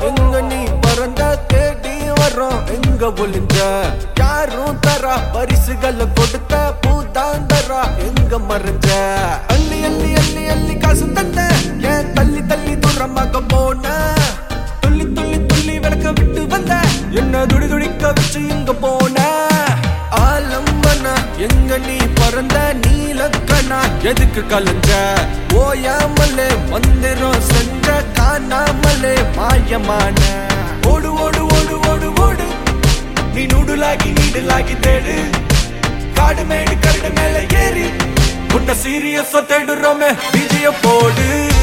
எங்க நீ பறந்த தேடி வரோம் எங்க ஒளிஞ்ச யாரும் தரா பரிசுகளை கொடுத்த பூதாந்தரா எங்க மறைஞ்ச அள்ளி அள்ளி அள்ளி அள்ளி காசு தந்த ஏன் தள்ளி தள்ளி தூரமாக போன துள்ளி துள்ளி துள்ளி விளக்க விட்டு வந்த என்ன துடி துடிக்க வச்சு இங்க போன ஆலம்பனா எங்க நீ பறந்த நீலக்கணா எதுக்கு கலஞ்ச ஓயாமலே மந்திரம் செஞ்ச காணாமலே மாயமான ஓடு ஓடு ஓடு ஓடு ஓடு நீ நூடுலாகி நீடுலாகி தேடு காடு மேடு கரடு மேல ஏறி உன்னை சீரியஸா தேடுறோமே விஜய போடு